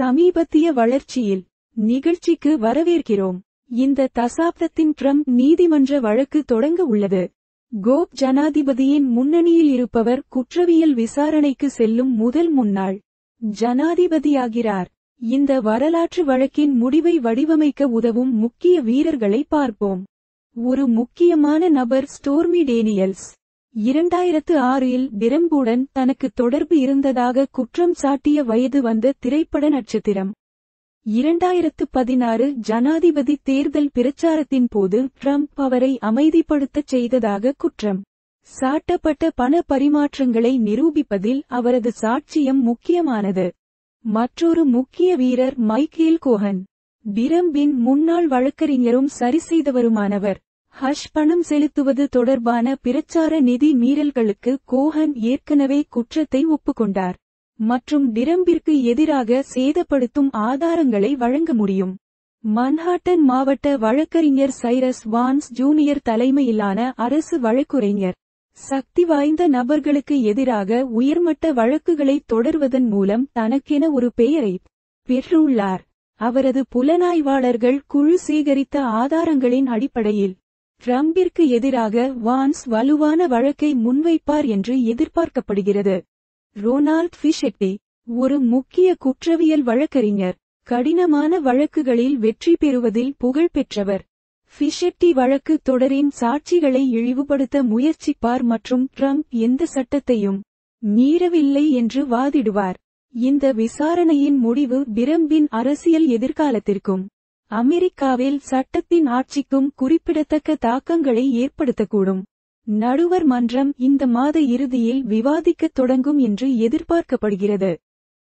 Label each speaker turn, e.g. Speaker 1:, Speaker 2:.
Speaker 1: சமீபத்திய வளர்ச்சியில் நிகழ்ச்சிக்கு வரவேற்கிறோம் இந்த தசாப்தத்தின் ட்ரம்ப் நீதிமன்ற வழக்கு தொடங்க உள்ளது கோப் ஜனாதிபதியின் முன்னணியில் இருப்பவர் குற்றவியல் விசாரணைக்கு செல்லும் முதல் முன்னாள் ஜனாதிபதியாகிறார் இந்த வரலாற்று வழக்கின் முடிவை வடிவமைக்க உதவும் முக்கிய வீரர்களை பார்ப்போம் ஒரு முக்கியமான நபர் ஸ்டோர்மி டேனியல்ஸ் இரண்டாயிரத்து ஆறில் டிரம்புடன் தனக்கு தொடர்பு இருந்ததாக குற்றம் சாட்டிய வயது வந்த திரைப்பட நட்சத்திரம் இரண்டாயிரத்து பதினாறு ஜனாதிபதி தேர்தல் பிரச்சாரத்தின் போது ட்ரம்ப் அவரை அமைதிப்படுத்தச் செய்ததாக குற்றம் சாட்டப்பட்ட பண பரிமாற்றங்களை நிரூபிப்பதில் அவரது சாட்சியம் முக்கியமானது மற்றொரு முக்கிய வீரர் மைக்கேல் கோஹன் டிரம்பின் முன்னாள் வழக்கறிஞரும் சரிசெய்தவருமானவர் ஹஷ் பணம் செலுத்துவது தொடர்பான பிரச்சார நிதி மீறல்களுக்கு கோஹன் ஏற்கனவே குற்றத்தை ஒப்புக்கொண்டார் மற்றும் டிரம்பிற்கு எதிராக சேதப்படுத்தும் ஆதாரங்களை வழங்க முடியும் மன்ஹாட்டன் மாவட்ட வழக்கறிஞர் சைரஸ் வான்ஸ் ஜூனியர் தலைமையிலான அரசு வழக்குரைஞர் சக்தி வாய்ந்த நபர்களுக்கு எதிராக உயர்மட்ட வழக்குகளை தொடர்வதன் மூலம் தனக்கென ஒரு பெயரை பெற்றுள்ளார் அவரது புலனாய்வாளர்கள் குழு சேகரித்த ஆதாரங்களின் அடிப்படையில் ட்ரம்பிற்கு எதிராக வான்ஸ் வலுவான வழக்கை முன்வைப்பார் என்று எதிர்பார்க்கப்படுகிறது ரொனால்ட் ஃபிஷெட்டி ஒரு முக்கிய குற்றவியல் வழக்கறிஞர் கடினமான வழக்குகளில் வெற்றி பெறுவதில் புகழ் பெற்றவர் ஃபிஷெட்டி வழக்கு தொடரின் சாட்சிகளை இழிவுபடுத்த முயற்சிப்பார் மற்றும் ட்ரம்ப் எந்த சட்டத்தையும் மீறவில்லை என்று வாதிடுவார் இந்த விசாரணையின் முடிவு பிரம்பின் அரசியல் எதிர்காலத்திற்கும் அமெரிக்காவில் சட்டத்தின் ஆட்சிக்கும் குறிப்பிடத்தக்க தாக்கங்களை ஏற்படுத்தக்கூடும் நடுவர் மன்றம் இந்த மாத இறுதியில் விவாதிக்கத் தொடங்கும் என்று எதிர்பார்க்கப்படுகிறது